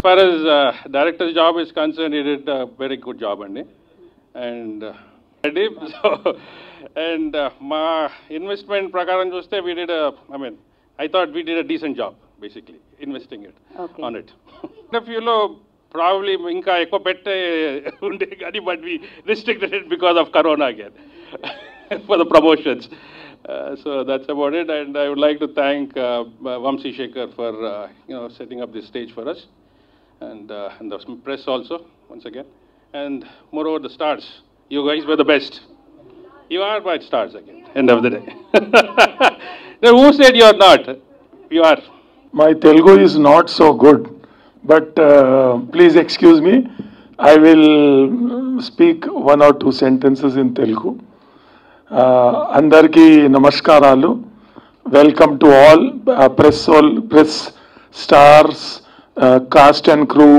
far as uh, director's job is concerned, he did a very good job, Andy. And uh, I did. So, and uh, my investment prakaram చూస్తే we did a, I mean, I thought we did a decent job, basically, investing it Okay. on it. If you know, probably ఇంకా ఎక్కువ పెట్టే ఉండే కానీ but we restricted it because of corona again for the promotions so that's about it and I would like to thank Vamsi Shekar for you know setting up this stage for us and uh, and the press also once again and moreover the stars you guys were the best you are my stars again end of the day now who said you are not you are My Telugu is not so good, but uh, please excuse me. I will speak one or two sentences in Telugu. Uh, అందరికీ నమస్కారాలు welcome to all press press stars cast and crew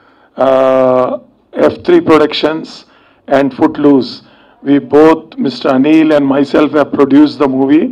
F three productions and foot loose we both mister Anil and myself have produce the movie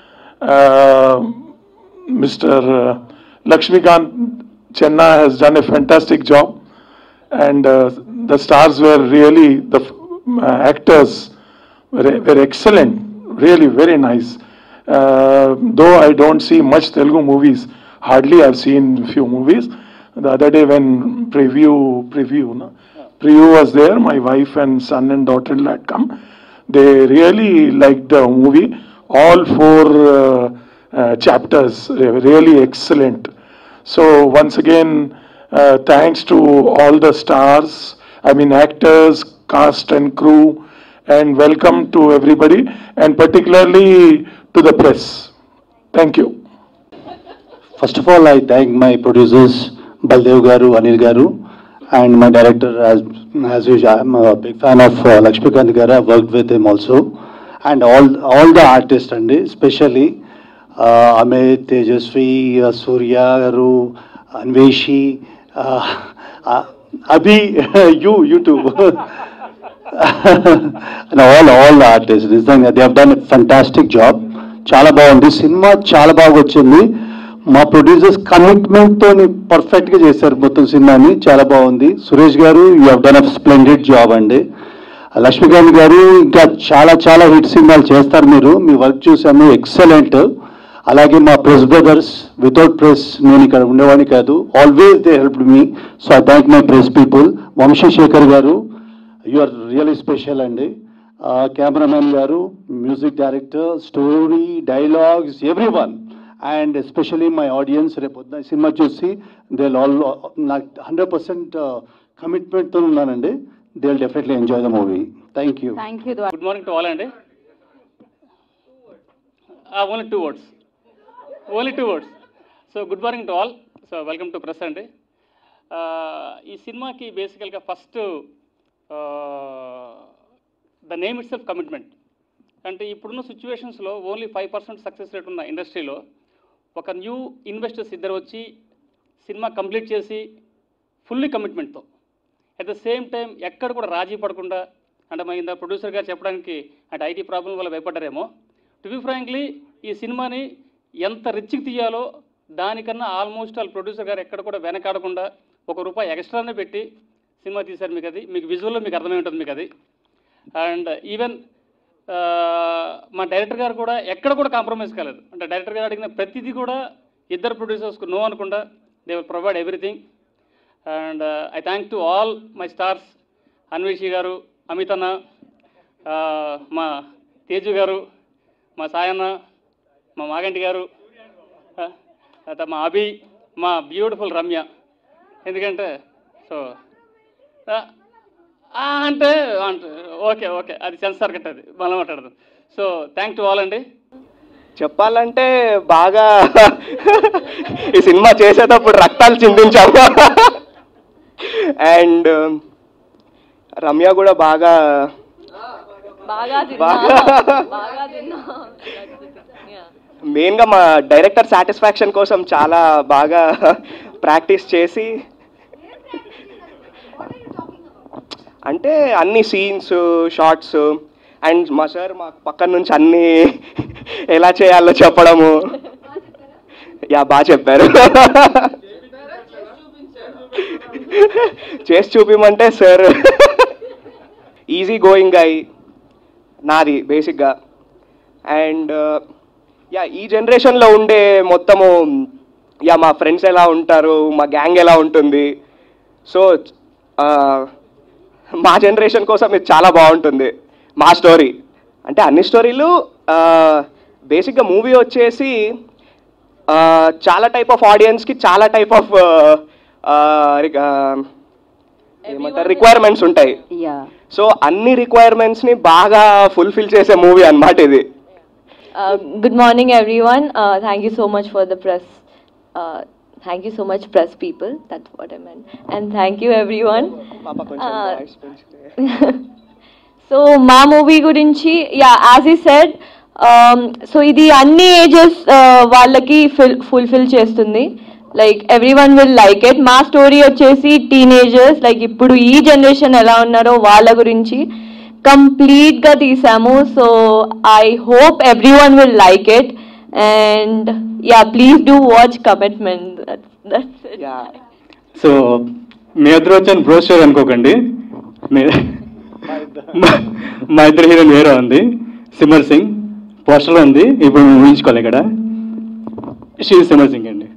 Mr. uh, Lakshmikant Chenna has done a fantastic job, and uh, the stars were really the uh, actors were, were excellent, really very nice. Uh, though I don't see much Telugu movies, hardly I've seen few movies. The other day when preview preview no? preview was there, my wife and son and daughter-in-law had come. They really liked the movie. All four uh, uh, chapters they were really excellent. So once again, uh, thanks to all the stars, I mean actors, cast and crew, and welcome to everybody, and particularly to the press. Thank you. First of all, I thank my producers, Baldev Garu, Anil Garu, and my director, as, as usual, I'm a big fan of uh, Lakshmikant Garu, I've worked with him also, and all, all the artists, and especially uh, Amit, Tejasvi, uh, Surya Garu, Anveshi, uh, uh, Abhi, you, you too. and all, all the artists, నిజంగా they have done a fantastic job. చాలా బాగుంది cinema చాలా బాగా వచ్చింది మా producers commitment తోని perfect గా చేశారు మొత్తం సినిమాని చాలా బాగుంది Suresh garu you have done a splendid job అండి లక్ష్మీకాంత్ గారు ఇంకా చాలా చాలా హిట్ సినిమాలు చేస్తారు మీరు మీ వర్క్ చూసాము ఎక్సలెంట్ అలాగే మా ప్రెస్ బ్రదర్స్ వితౌట్ ప్రెస్ నేను ఇక్కడ ఉండేవాడిని కాదు always they help me so I thank my press people Vamsishekar garu you are really special అండి cameraman garu music director story dialogues every one and especially my audience రేపు పొద్దున ఈ సినిమా చూసి దే ఆల్ నాకు హండ్రెడ్ పర్సెంట్ కమిట్మెంట్తో ఉన్నానండి they will definitely enjoy the movie thank you thank you good morning to all అండి only two words only two words so good morning to all so welcome to press అండి Uh, ఈ సినిమాకి బేసికల్గా first the name itself commitment అంటే ఇప్పుడున్న సిచ్యువేషన్స్లో only five percent success rate ఉన్న ఇండస్ట్రీలో ఒక న్యూ ఇన్వెస్టర్స్ ఇద్దరు వచ్చి సినిమా కంప్లీట్ చేసి ఫుల్లీ కమిట్మెంట్తో అట్ ద సేమ్ టైం ఎక్కడ కూడా రాజీ పడకుండా అంటే మా ఇంత ప్రొడ్యూసర్ గారు చెప్పడానికి అంటే ఐటీ ప్రాబ్లం వల్ల భయపడ్డారేమో టు బి ఫ్రాంక్లీ ఈ సినిమాని ఎంత రిచ్కి తీయాలో దానికన్నా ఆల్మోస్ట్ ఆల్ ప్రొడ్యూసర్ గారు ఎక్కడ కూడా వెనకాడకుండా ఒక రూపాయి ఎక్స్ట్రానే పెట్టి సినిమా తీశారు మీకు అది మీకు విజువల్లో మీకు అర్థమై ఉంటుంది మీకు అది అండ్ ఈవెన్ మా డైరెక్టర్ గారు కూడా ఎక్కడ కూడా కాంప్రమైజ్ కాలేదు అంటే డైరెక్టర్ గారు అడిగిన ప్రతిదీ కూడా ఇద్దరు ప్రొడ్యూసర్స్కు నో అనకుండా they will provide everything and I thank to all my stars Anveshi garu Amit అన్న uh, మా తేజు గారు మా సాయన్న మా మాగంటి గారు uh, తర్వాత మా అభి మా బ్యూటిఫుల్ రమ్య ఎందుకంటే సో అంటే అంటే ఓకే ఓకే అది సెన్సార్ కట్ అది మళ్ళీ మాట్లాడదు సో థ్యాంక్ టు ఆల్ అండి చెప్పాలంటే బాగా ఈ సినిమా చేసేటప్పుడు రక్తాలు చిందించాము అండ్ రమ్య కూడా బాగా బాగా తిన్నా బాగా- బాగా తిన్నా Yeah. మెయిన్గా మా డైరెక్టర్ సాటిస్ఫాక్షన్ కోసం చాలా బాగా ప్రాక్టీస్ చేసి అంటే అన్ని సీన్స్ షార్ట్స్ అండ్ మా సార్ మా పక్కన నుంచి అన్ని ఎలా చేయాలో చెప్పడము యా బాగా చెప్పారు చేసి చూపిమంటే సార్ ఈజీ గోయింగ్ అయి నాది బేసిక్గా అండ్ యా ఈ జనరేషన్లో ఉండే మొత్తము యా మా ఫ్రెండ్స్ ఎలా ఉంటారు మా గ్యాంగ్ ఎలా ఉంటుంది సో మా జనరేషన్ కోసం ఇది చాలా బాగుంటుంది మా స్టోరీ అంటే అన్ని స్టోరీలు బేసిక్గా మూవీ వచ్చేసి ఆ, చాలా టైప్ ఆఫ్ ఆడియన్స్కి చాలా టైప్ ఆఫ్ ఏమంటారు రిక్వైర్మెంట్స్ ఉంటాయి యా సో అన్ని రిక్వైర్మెంట్స్ని బాగా ఫుల్ఫిల్ చేసే మూవీ అన్నమాట ఇది Uh, good morning, everyone. Uh, thank you so much for the press. Uh, thank you so much, press people. That's what I meant. And thank you, everyone. పాప కొంచెం Uh, voice పెంచితే. So మా movie గురించి yeah as ఈ said so ఇది అన్ని ages వాళ్ళకి fill fulfil చేస్తుంది like every one will like it మా స్టోరీ వచ్చేసి టీనేజర్స్ లైక్ ఇప్పుడు ఈ జనరేషన్ ఎలా ఉన్నారో వాళ్ళ గురించి కంప్లీట్ గా తీసాము so I hope every one will like it and yeah please do watch commitment Yeah. So మీ ఇద్దరు వచ్చాను బ్రో స్టోరీ అనుకోకండి మీ- మా- మా ఇద్దరు హీరోయిన్ వేరే ఉంది సిమర్ సింగ్ పోస్టర్లో ఉంది ఇప్పుడు మేము ఊహించుకోవాలి ఇక్కడ షీ సిమర్ సింగ్ అండి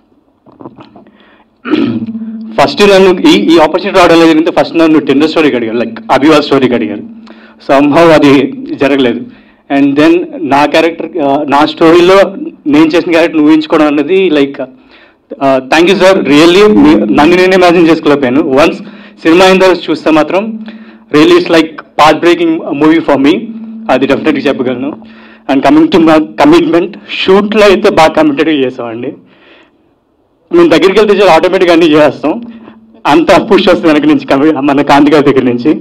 ఫస్ట్ నన్ను ఈ ఈ ఆపర్చునిటీ రావడం జరిగింది ఫస్ట్ నన్ను టెండర్ స్టోరీకి అడిగారు లైక్ అభివాల్ స్టోరీకి అడిగారు సంభవ్ అది జరగలేదు అండ్ దెన్ నా క్యారెక్టర్ నా స్టోరీలో నేను చేసిన క్యారెక్టర్ ఊహించుకోవడం అన్నది like thank you sir really నన్ను నేను ఇమాజిన్ చేసుకోలేకపోయాను వన్స్ సినిమా అయిన తర్వాత చూస్తే మాత్రం really it's like part breaking movie for me అది డెఫినెట్గా చెప్పగలను అండ్ కమింగ్ టు మా కమిట్మెంట్ షూట్లో అయితే బాగా కమిటెడ్గా చేసామండి మేము దగ్గరికి వెళ్తే చాలా ఆటోమేటిక్గా అన్నీ చేస్తాం అంత పుష్ వస్తుంది వెనక నుంచి కమి- మన కాంతి గారి దగ్గర నుంచి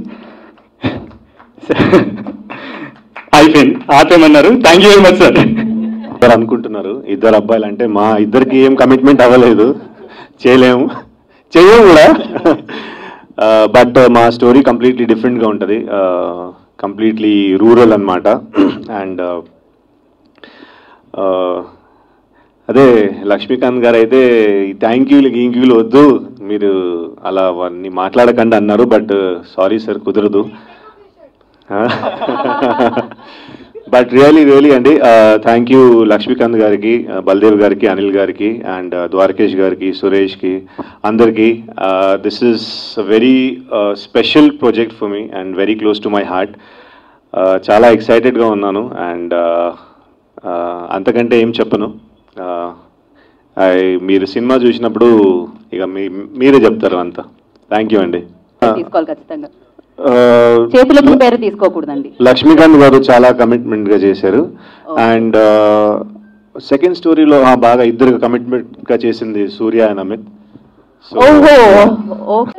అయిపోయింది ఆపేమన్నారు thank you very much sir ఇద్దరు అనుకుంటున్నారు ఇద్దరు అబ్బాయిలు అంటే మా ఇద్దరికి ఏం కమిట్మెంట్ అవ్వలేదు చేయలేము చేయము కూడా బట్ మా స్టోరీ కంప్లీట్లీ డిఫరెంట్గా ఉంటుంది కంప్లీట్లీ రూరల్ అనమాట అండ్ అదే లక్ష్మీకాంత్ గారు అయితే ఈ థ్యాంక్ యూలు గీంక్యూలు వద్దు మీరు అలా అవన్నీ మాట్లాడకండి అన్నారు బట్ సారీ సార్ కుదరదు బట్ రియలీ రియలీ అండి థ్యాంక్ యూ లక్ష్మీకాంత్ గారికి uh, బల్దేవ్ గారికి అనిల్ గారికి అండ్ ద్వారకేష్ గారికి సురేష్కి అందరికీ this is very special project for me and very close to my heart చాలా ఎక్సైటెడ్గా ఉన్నాను అండ్ అంతకంటే ఏం చెప్పను Uh, I- మీరు సినిమా చూసినప్పుడు ఇక మీ మీరే చెప్తారు అంతా థ్యాంక్ యూ అండి తీసుకోవాలి ఖచ్చితంగా Uh, చేతులకు పేరు తీసుకోకూడదండి లక్ష్మీకాంత్ గారు చాలా కమిట్మెంట్ గా చేశారు అండ్ సెకండ్ స్టోరీలో బాగా ఇద్దరు కమిట్మెంట్ గా చేసింది సూర్య అండ్ అమిత్ So, ఓహో okay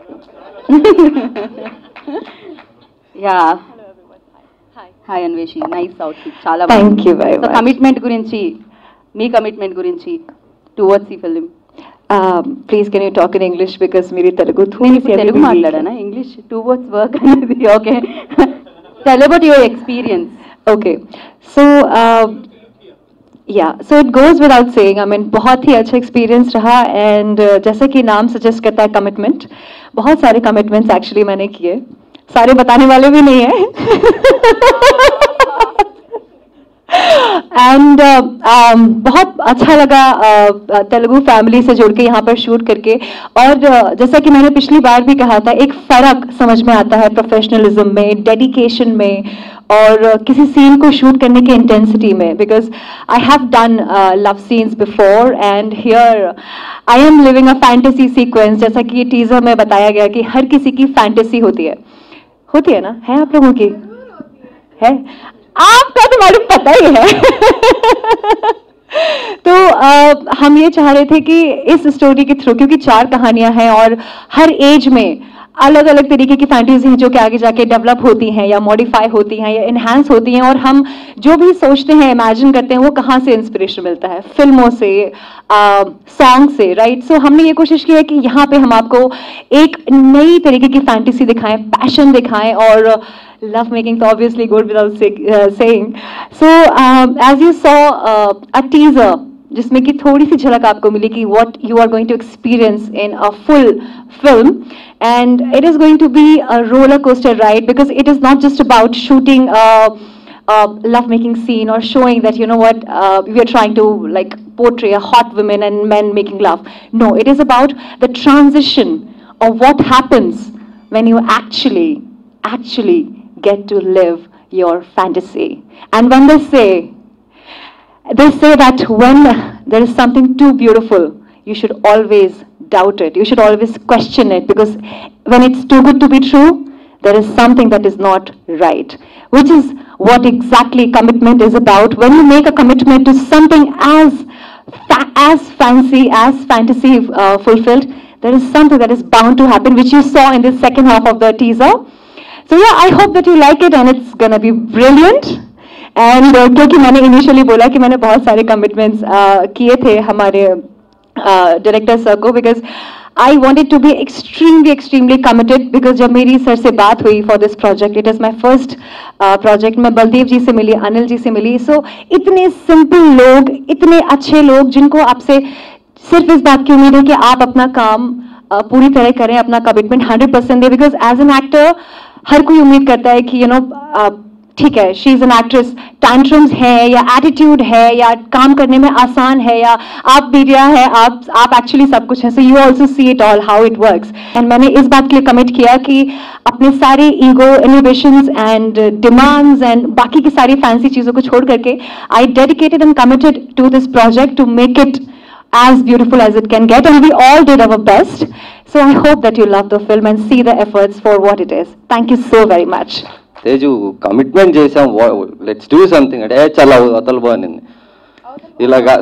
yeah hi Anveshi nice outfit చాలా Thank you very much. Commitment గురించి మీ కమిట్మెంట్ గురించి టువర్డ్స్ ఈ film please can you talk in English because మీరు తెలుగు నేను ఇప్పుడు తెలుగు మాట్లాడానా ఇంగ్లీష్ టువర్డ్స్ వర్క్ అనేది okay tell about your experience okay so yeah so it goes without saying I mean बहुत ही अच्छा एक्सपीरियंस रहा एंड जैसे कि नाम सजेस्ट करता है कमिटमेंट बहुत सारे कमिटमेंट्स एक्चुअली मैंने किए सारे बताने वाले भी नहीं है एंड बहुत अच्छा लगा uh, तेलुगु फैमिली से जुड़ के यहाँ पर शूट करके और uh, जैसा कि मैंने पिछली बार भी कहा था एक फर्क समझ में आता है प्रोफेशनलिज्म में डेडिकेशन में और uh, किसी सीन को शूट करने की इंटेंसिटी में because I have done love scenes before and here I am living a fantasy sequence जैसा कि ये टीजर में बताया गया कि हर किसी की फैंटेसी होती है होती है ना है आप लोगों की है आपका तो मालूम पता ही है तो अ, हम ये चाह रहे थे कि इस स्टोरी के थ्रू क्योंकि चार कहानियां हैं और हर एज में अलग अलग तरीके की फैंटेसी हैं जो कि आगे जाके डेवलप होती हैं या मॉडिफाई होती हैं या इन्हांस होती हैं और हम जो भी सोचते हैं इमेजिन करते हैं वो कहाँ से इंस्पिरेशन मिलता है फिल्मों से सॉन्ग से राइट सो हमने ये कोशिश की है कि यहाँ पे हम आपको एक नई तरीके की फैंटेसी दिखाएं पैशन दिखाएं और love making so obviously good without say, uh, saying so um, as you saw uh, a teaser जिसमें कि थोड़ी सी झलक आपको मिली कि what you are going to experience in a full film and it is going to be a roller coaster ride because it is not just about shooting a, a love making scene or showing that you know what uh, we are trying to like portray a hot women and men making love no it is about the transition of what happens when you actually actually get to live your fantasy and when they say they say that when there is something too beautiful, you should always doubt it. You should always question it because when it's too good to be true, there is something that is not right. Which is what exactly commitment is about. When you make a commitment to something as fa- as fancy, as fantasy uh, fulfilled, there is something that is bound to happen, which you saw in the second half of the teaser. So yeah, I hope that you like it and it's gonna be brilliant. And क्योंकि मैंने initially बोला कि मैंने बहुत सारे commitments किए थे हमारे डायरेक्टर सर को because I wanted to be extremely extremely committed because जब मेरी सर से बात हुई for this project it is my first project मैं बलदेव जी से मिली अनिल जी से मिली सो so, इतने सिंपल लोग इतने अच्छे लोग जिनको आपसे सिर्फ इस बात की उम्मीद है कि आप अपना काम uh, पूरी तरह करें अपना कमिटमेंट हंड्रेड परसेंट दें बिकॉज एज एन एक्टर हर कोई उम्मीद करता है कि यू नो ठीक है she is an actress tantrums है या एटीट्यूड है या काम करने में आसान है या आप मीडिया है आप आप एक्चुअली सब कुछ है so you also see it all how it works and मैंने इस बात के लिए कमिट किया कि अपने सारे ego innovations and demands and बाकी की सारी फैंसी चीज़ों को छोड़ करके I dedicated and committed to this project to make it as beautiful as it can get and we all did our best so i hope that you love the film and see the efforts for what it is thank you so very much Teju commitment చేసాం let's do something అంటే "ఏ, చాలా అవతల బాగుంది ఇలాగా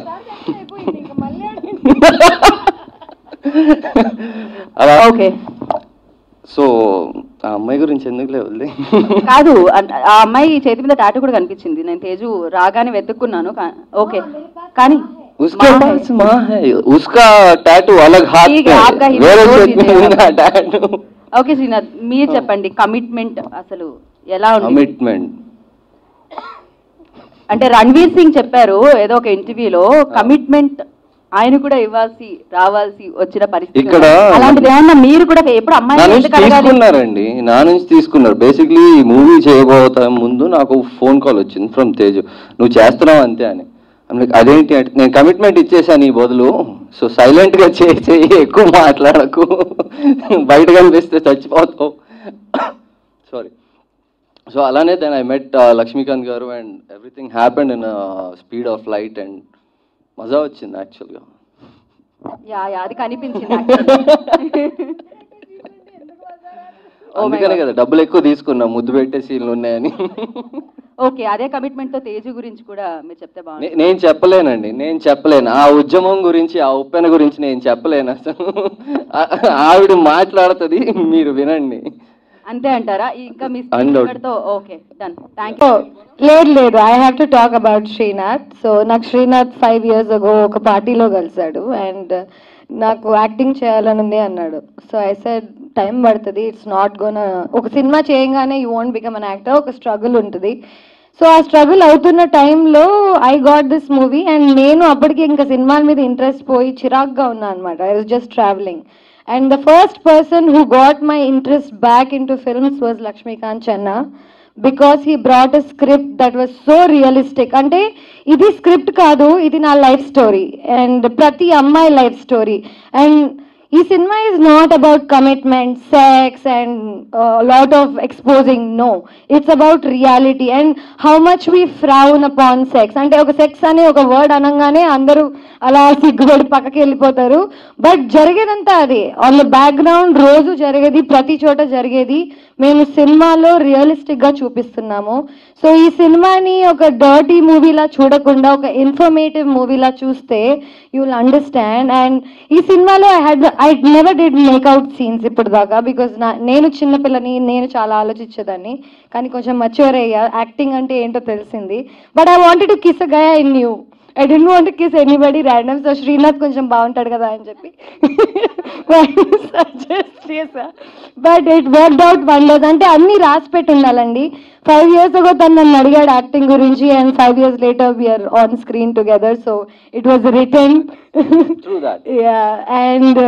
అలా okay so ఆ అమ్మాయి గురించి ఎందుకు లేదు కాదు అన్- ఆ అమ్మాయి చేతి మీద టాటూ కూడా కనిపించింది నేను తేజు రాగానే వెతుక్కున్నాను కా- ఓకే కానీ उसके మా पास माँ है उसका टैटू अलग हाथ ठीक पे है, है। आपका ही వేరే दो చేతి चीजें మీద tattoo. ఓకే శ్రీనాథ్ మీరు చెప్పండి కమిట్మెంట్ అసలు ఎలా ఉంది కమిట్మెంట్ అంటే రణ్వీర్ సింగ్ చెప్పారు ఏదో ఒక ఇంటర్వ్యూలో కమిట్మెంట్ ఆయన కూడా ఇవ్వాల్సి రావాల్సి వచ్చిన పరిస్థితి ఇక్కడ అలాంటిది ఏమన్నా మీరు కూడా ఎప్పుడు నా అమ్మాయి నుంచి తీసుకున్నారండి నా నుంచి తీసుకున్నారు బేసిక్లీ ఈ మూవీ చేయబోతా ముందు నాకు ఫోన్ కాల్ వచ్చింది ఫ్రమ్ తేజు నువ్వు చేస్తున్నావు అంతే అని I'm like, అదేంటి అంటే నేను కమిట్మెంట్ ఇచ్చేసాను ఈ బదులు సో సైలెంట్ గా చేయి చేయి ఎక్కువ మాట్లాడకు బయట కనిపిస్తే చచ్చిపోతావు సారీ సో అలానే then I met Lakshmikant garu and everything happened in speed of light and మజా వచ్చింది యాక్చువల్గా యా యా అది కనిపించింది actually. Oh my అందుకనే God. కదా డబ్బులు ఎక్కువ తీసుకున్నా ముద్దు పెట్టే సీన్లు ఉన్నాయని ఓకే అదే కమిట్మెంట్ తో తేజు గురించి కూడా మీరు చెప్తే నే- బాగుంటుంది నేను చెప్పలేనండి నేను చెప్పలేను ఆ ఉద్యమం గురించి ఆ ఉప్పెన గురించి నేను చెప్పలేను అసలు ఆ- ఆవిడ మాట్లాడుతుంది మీరు వినండి అంతే అంటారా ఇంకా మీ Undoubted. తో ఓకే డన్ థ్యాంక్ యూ లేదు లేదు I have to talk about Srinath so నాకు శ్రీనాథ్ ఫైవ్ ఇయర్స్ అగో ఒక పార్టీలో కలిశాడు అండ్ నాకు యాక్టింగ్ చేయాలని ఉంది అన్నాడు సో ఐ సెడ్ టైం పడుతుంది ఇట్స్ నాట్ గోన్ ఒక సినిమా చేయగానే you want become an actor ఒక స్ట్రగుల్ ఉంటుంది సో ఆ స్ట్రగుల్ అవుతున్న టైంలో I got this movie and నేను అప్పటికి ఇంకా సినిమాల మీద ఇంట్రెస్ట్ పోయి చిరాగ్గా ఉన్నా అనమాట I was just travelling and the first person who got my interest back in to films was Lakshmikant Chenna because he brought a script that was so realistic అంటే ఇది స్క్రిప్ట్ కాదు ఇది నా లైఫ్ స్టోరీ అండ్ ప్రతి అమ్మాయి లైఫ్ స్టోరీ అండ్ ఈ సినిమా is not about commitment sex and lot of exposing no it's about reality and how much we frown upon sex అంటే ఒక సెక్స్ అనే ఒక వర్డ్ అనగానే అందరూ అలా సిగ్గుపడి పక్కకి వెళ్ళిపోతారు బట్ జరిగేదంతా అదే ఆన్ ద బ్యాక్గ్రౌండ్ రోజు జరిగేది ప్రతి చోట జరిగేది మేము సినిమాలో రియలిస్టిక్ గా చూపిస్తున్నాము సో ఈ సినిమాని ఒక డర్టీ మూవీలా చూడకుండా ఒక ఇన్ఫర్మేటివ్ మూవీలా చూస్తే యూ విల్ అండర్స్టాండ్ అండ్ ఈ సినిమాలో I had I never did make out scenes ఇప్పుడు దాకా బికాజ్ నా నేను చిన్నపిల్లని నేను చాలా ఆలోచించేదాన్ని కానీ కొంచెం మచ్యూర్ అయ్యా యాక్టింగ్ అంటే ఏంటో తెలిసింది but I wanted to kiss a guy in you I didn't want kiss anybody random so Srinath కొంచెం బాగుంటాడు కదా అని చెప్పి సజెస్ట్ చేసా but it worked out wonders అంటే అన్ని రాసి పెట్టి ఉండాలండి ఫైవ్ ఇయర్స్ అగో తను నన్ను అడిగాడు యాక్టింగ్ గురించి and five years later we're on screen together so it was return True that. Yeah and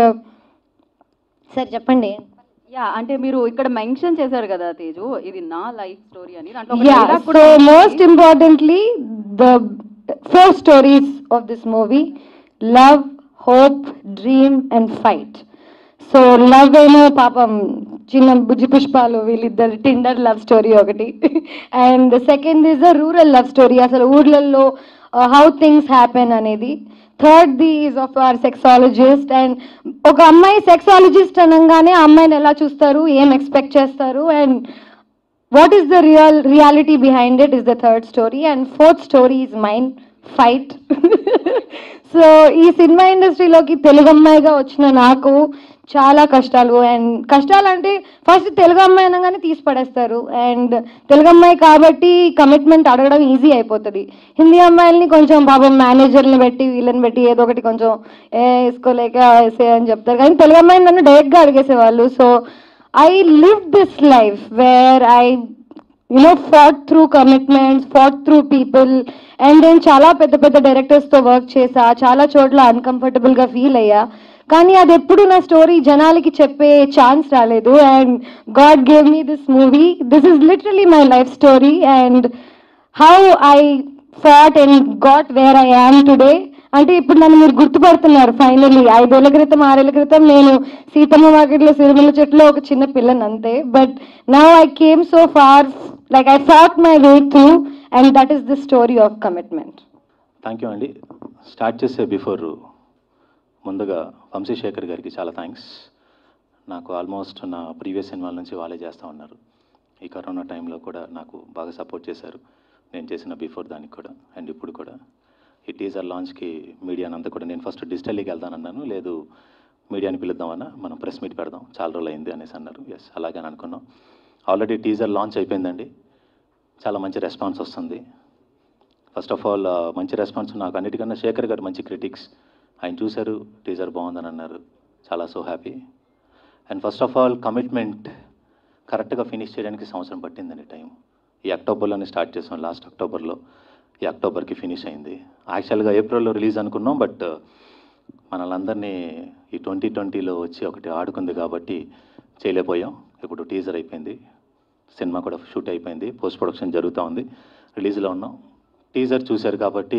sir చెప్పండి యా అంటే మీరు ఇక్కడ మెన్షన్ చేశారు కదా తేజు ఇది నా లైఫ్ స్టోరీ అని దాంట్లో ఒక Yeah, dialogue so కూడా ఉంది. most importantly, the four stories of this movie love, hope, dream, and fight. So love ఏమో పాపం చిన్న బుజ్జి పుష్పాలు వీళ్ళిద్దరు టిండర్ లవ్ స్టోరీ ఒకటి and second is the rural love story అసలు ఊర్లలో హౌ థింగ్స్ హ్యాపెన్ అనేది third the is of our sexologist and ఒక అమ్మాయి సెక్సాలజిస్ట్ అనగానే ఆ అమ్మాయిని ఎలా చూస్తారు ఏం ఎక్స్పెక్ట్ చేస్తారు and what is the real reality behind it is the third story and fourth story is mind fight so ఈ సినిమా ఇండస్ట్రీలోకి తెలుగు అమ్మాయిగా వచ్చిన నాకు చాలా కష్టాలు అండ్ కష్టాలు అంటే ఫస్ట్ తెలుగు అమ్మాయి అనగానే తీసి పడేస్తారు అండ్ తెలుగు అమ్మాయి కాబట్టి కమిట్మెంట్ అడగడం ఈజీ అయిపోతుంది హిందీ అమ్మాయిల్ని కొంచెం పాపం మేనేజర్ని పెట్టి వీళ్ళని పెట్టి ఏదో ఒకటి కొంచెం ఏ వేసుకోలేక వేసే అని చెప్తారు కానీ తెలుగు అమ్మాయిని నన్ను డైరెక్ట్గా అడిగేసేవాళ్ళు so I live this life where I you know fought through commitments fought through people and నేను చాలా పెద్ద పెద్ద డైరెక్టర్స్తో వర్క్ చేసా చాలా చోట్ల అన్కంఫర్టబుల్గా ఫీల్ అయ్యా కానీ అది ఎప్పుడు నా స్టోరీ జనాలకి చెప్పే ఛాన్స్ రాలేదు and God gave me this movie this is literally my life story and how I fought and got where I am today అంటే ఇప్పుడు నన్ను మీరు గుర్తుపడుతున్నారు ఫైనల్లీ ఐదేళ్ల క్రితం ఆరేళ్ల క్రితం నేను సీతమ్మ మార్కెట్లో సిరిమల్ల చెట్లో ఒక చిన్న పిల్లని అంతే but now I came so far like I fought my way through and that is the story of commitment thank you అండి స్టార్ట్ చేసే బిఫోర్ ముందుగా వంశీశేఖర్ గారికి చాలా థ్యాంక్స్ నాకు ఆల్మోస్ట్ నా ప్రీవియస్ సినిమాల నుంచి వాళ్ళే చేస్తూ ఉన్నారు ఈ కరోనా టైంలో కూడా నాకు బాగా సపోర్ట్ చేశారు నేను చేసిన బిఫోర్ దానికి కూడా అండ్ ఇప్పుడు కూడా ఈ టీజర్ లాంచ్కి మీడియాని అంతా కూడా నేను ఫస్ట్ డిజిటల్కి వెళ్తానన్నాను లేదు మీడియాని పిలుద్దామన్నా మనం ప్రెస్ మీట్ పెడదాం చాలా రోజులు అయింది అనేసి అన్నారు ఎస్ అలాగే అని అనుకున్నాం ఆల్రెడీ టీజర్ లాంచ్ అయిపోయిందండి చాలా మంచి రెస్పాన్స్ వస్తుంది ఫస్ట్ ఆఫ్ ఆల్ మంచి రెస్పాన్స్ నాకు అన్నిటికన్నా శేఖర్ గారు మంచి క్రిటిక్స్ ఆయన చూశారు టీజర్ బాగుందని అన్నారు చాలా so happy and first of all Commitment కరెక్ట్గా ఫినిష్ చేయడానికి సంవత్సరం పట్టిందండి టైం ఈ అక్టోబర్లోనే స్టార్ట్ చేసాం లాస్ట్ అక్టోబర్లో ఈ అక్టోబర్కి ఫినిష్ అయింది యాక్చువల్గా ఏప్రిల్లో రిలీజ్ అనుకున్నాం బట్ మనల్ందరినీ ఈ ట్వంటీ ట్వంటీలో వచ్చి ఒకటి ఆడుకుంది కాబట్టి చేయలేకపోయాం ఇప్పుడు టీజర్ అయిపోయింది సినిమా కూడా షూట్ అయిపోయింది పోస్ట్ ప్రొడక్షన్ జరుగుతూ ఉంది రిలీజ్లో ఉన్నాం టీజర్ చూశారు కాబట్టి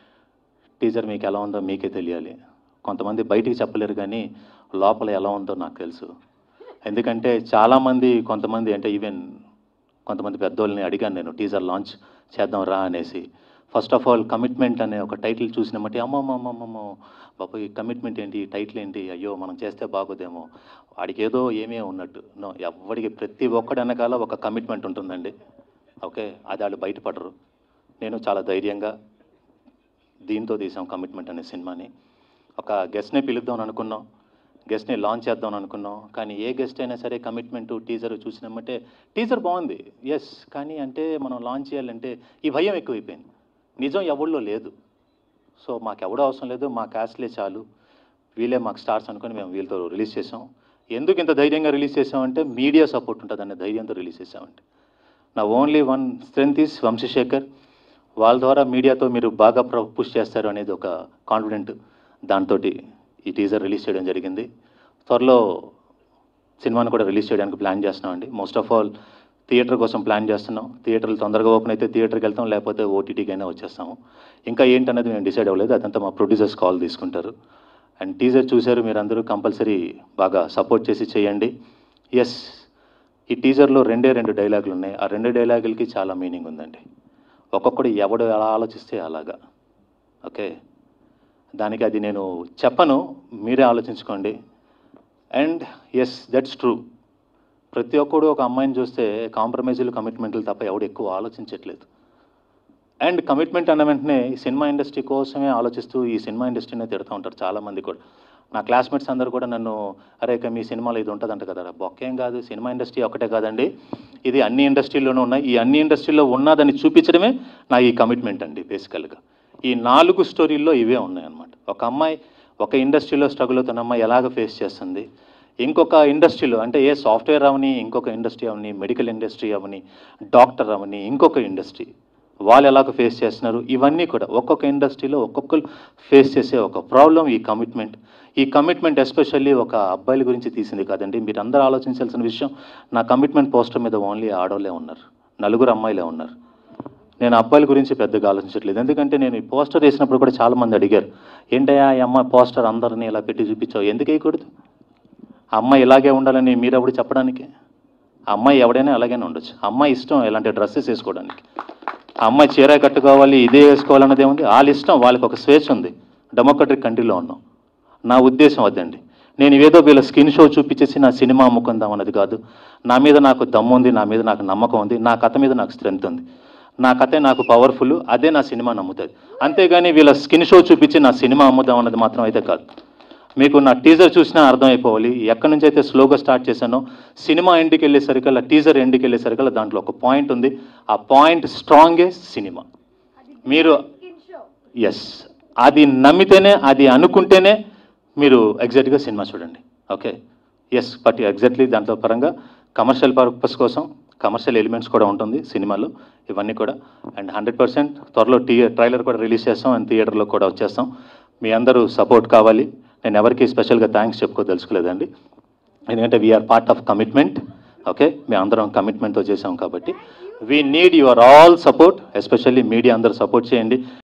టీజర్ మీకు ఎలా ఉందో మీకే తెలియాలి కొంతమంది బయటికి చెప్పలేరు కానీ లోపల ఎలా ఉందో నాకు తెలుసు ఎందుకంటే చాలామంది కొంతమంది అంటే ఈవెన్ కొంతమంది పెద్దోళ్ళని అడిగాను నేను టీజర్ లాంచ్ చేద్దాం రా అనేసి ఫస్ట్ ఆఫ్ ఆల్ కమిట్మెంట్ అనే ఒక టైటిల్ చూసినామంటే అమ్మమ్మమ్మమ్మమ్మో బాబు ఈ కమిట్మెంట్ ఏంటి ఈ టైటిల్ ఏంటి అయ్యో మనం చేస్తే బాగోదేమో వాడికి ఏదో ఏమీ ఉన్నట్టు నో ఎవరికి ప్రతి ఒక్కడి వెనకాల ఒక కమిట్మెంట్ ఉంటుందండి ఓకే అది వాళ్ళు బయటపడరు నేను చాలా ధైర్యంగా దీంతో తీసాం కమిట్మెంట్ అనే సినిమాని ఒక గెస్ట్ని పిలుద్దాం అనుకున్నాం గెస్ట్ని లాంచ్ చేద్దాం అనుకున్నాం కానీ ఏ గెస్ట్ అయినా సరే కమిట్మెంట్ టీజర్ చూసినామంటే టీజర్ బాగుంది ఎస్ కానీ అంటే మనం లాంచ్ చేయాలంటే ఈ భయం ఎక్కువైపోయింది నిజం ఎవరిలో లేదు సో మాకు ఎవడో అవసరం లేదు మా క్యాస్ట్లే చాలు వీళ్ళే మాకు స్టార్స్ అనుకుని మేము వీళ్ళతో రిలీజ్ చేసాం ఎందుకు ఇంత ధైర్యంగా రిలీజ్ చేసామంటే మీడియా సపోర్ట్ ఉంటుంది అనే ధైర్యంతో రిలీజ్ చేసామంటే నా only one strength is Vamsa Sekhar వాళ్ళ ద్వారా మీడియాతో మీరు బాగా పుష్ చేస్తారు అనేది ఒక కాన్ఫిడెంట్ దాంతో ఈ టీజర్ రిలీజ్ చేయడం జరిగింది త్వరలో సినిమాని కూడా రిలీజ్ చేయడానికి ప్లాన్ చేస్తున్నామండి మోస్ట్ ఆఫ్ ఆల్ థియేటర్ కోసం ప్లాన్ చేస్తున్నాం థియేటర్లు తొందరగా ఓపెన్ అయితే థియేటర్కి వెళ్తాం లేకపోతే ఓటీటీకి అయినా వచ్చేస్తాము ఇంకా ఏంటనేది మేము డిసైడ్ అవ్వలేదు అదంతా మా ప్రొడ్యూసర్స్ కాల్ తీసుకుంటారు అండ్ టీజర్ చూశారు మీరు అందరూ కంపల్సరీ బాగా సపోర్ట్ చేసి చేయండి ఎస్ ఈ టీజర్లో రెండే రెండు డైలాగులు ఉన్నాయి ఆ రెండు డైలాగులకి చాలా మీనింగ్ ఉందండి ఒక్కొక్కడు ఎవడు ఎలా ఆలోచిస్తే అలాగా ఓకే దానికి అది నేను చెప్పను మీరే ఆలోచించుకోండి అండ్ ఎస్ దట్స్ ట్రూ ప్రతి ఒక్కడు ఒక అమ్మాయిని చూస్తే కాంప్రమైజులు కమిట్మెంట్లు తప్ప ఎవడు ఎక్కువ ఆలోచించట్లేదు అండ్ కమిట్మెంట్ అన్న వెంటనే ఈ సినిమా ఇండస్ట్రీ కోసమే ఆలోచిస్తూ ఈ సినిమా ఇండస్ట్రీనే తిడుతూ ఉంటారు చాలామంది కూడా నా క్లాస్మేట్స్ అందరూ కూడా నన్ను అరే ఇక మీ సినిమాలో ఇది ఉంటుందంట కదా బొక్కేం కాదు సినిమా ఇండస్ట్రీ ఒకటే కాదండి ఇది అన్ని ఇండస్ట్రీలోనూ ఉన్నాయి ఈ అన్ని ఇండస్ట్రీలో ఉన్నదని చూపించడమే నా ఈ కమిట్మెంట్ అండి బేసికల్గా ఈ నాలుగు స్టోరీల్లో ఇవే ఉన్నాయన్నమాట ఒక అమ్మాయి ఒక ఇండస్ట్రీలో స్ట్రగుల్ అవుతున్న అమ్మాయి ఎలాగ ఫేస్ చేస్తుంది ఇంకొక ఇండస్ట్రీలో అంటే ఏ సాఫ్ట్వేర్ అవని ఇంకొక ఇండస్ట్రీ అవని మెడికల్ ఇండస్ట్రీ అవని డాక్టర్ అవని ఇంకొక ఇండస్ట్రీ వాళ్ళు ఎలాగ ఫేస్ చేస్తున్నారు ఇవన్నీ కూడా ఒక్కొక్క ఇండస్ట్రీలో ఒక్కొక్కరు ఫేస్ చేసే ఒక ప్రాబ్లం ఈ కమిట్మెంట్ ఈ కమిట్మెంట్ ఎస్పెషల్లీ ఒక అబ్బాయిల గురించి తీసింది కాదండి మీరు అందరూ ఆలోచించాల్సిన విషయం నా కమిట్మెంట్ పోస్టర్ మీద ఓన్లీ ఆడవాళ్ళే ఉన్నారు నలుగురు అమ్మాయిలే ఉన్నారు నేను అబ్బాయిల గురించి పెద్దగా ఆలోచించట్లేదు ఎందుకంటే నేను ఈ పోస్టర్ వేసినప్పుడు కూడా చాలా మంది అడిగారు ఏంటయ్యా ఈ అమ్మాయి పోస్టర్ అందరినీ ఇలా పెట్టి చూపించావు ఎందుకు వేయకూడదు ఆ అమ్మాయి ఇలాగే ఉండాలని మీరు ఎవడు చెప్పడానికి ఆ అమ్మాయి ఎవడైనా అలాగైనా ఉండొచ్చు ఆ అమ్మాయి ఇష్టం ఇలాంటి డ్రెస్సెస్ వేసుకోవడానికి ఆ అమ్మాయి చీర కట్టుకోవాలి ఇదే వేసుకోవాలన్నది ఏముంది వాళ్ళ ఇష్టం వాళ్ళకి ఒక స్వేచ్ఛ ఉంది డెమోక్రటిక్ కంట్రీలో ఉన్నాం నా ఉద్దేశం అదండి నేను ఏదో వీళ్ళ స్కిన్ షో చూపించేసి నా సినిమా అమ్ముకుందాం అన్నది కాదు నా మీద నాకు దమ్ము ఉంది నా మీద నాకు నమ్మకం ఉంది నా కథ మీద నాకు స్ట్రెంత్ ఉంది నా కథే నాకు పవర్ఫుల్ అదే నా సినిమా నమ్ముతుంది అంతేగాని వీళ్ళ స్కిన్ షో చూపించి నా సినిమా అమ్ముదాం అన్నది మాత్రం అయితే కాదు మీకు నా టీజర్ చూసినా అర్థమైపోవాలి ఎక్కడి నుంచి అయితే స్లోగా స్టార్ట్ చేశానో సినిమా ఎండ్కి వెళ్ళేసరికల్లా టీజర్ ఎండ్కి వెళ్ళేసరికల్లా దాంట్లో ఒక పాయింట్ ఉంది ఆ పాయింట్ స్ట్రాంగే సినిమా మీరు ఎస్ అది నమ్మితేనే అది అనుకుంటేనే మీరు ఎగ్జాక్ట్గా సినిమా చూడండి ఓకే ఎస్ బట్ ఎగ్జాక్ట్లీ దాంట్లో పరంగా కమర్షియల్ పర్పస్ కోసం కమర్షియల్ ఎలిమెంట్స్ కూడా ఉంటుంది సినిమాలో ఇవన్నీ కూడా అండ్ హండ్రెడ్ పర్సెంట్ త్వరలో టీ ట్రైలర్ కూడా రిలీజ్ చేస్తాం అండ్ థియేటర్లో కూడా వచ్చేస్తాం మీ అందరూ సపోర్ట్ కావాలి నేను ఎవరికి స్పెషల్గా థ్యాంక్స్ చెప్పుకోదలుచుకోలేదండి ఎందుకంటే we're part of Commitment okay మేము అందరం కమిట్మెంట్తో చేసాం కాబట్టి we need your all support especially media అందరూ సపోర్ట్ చేయండి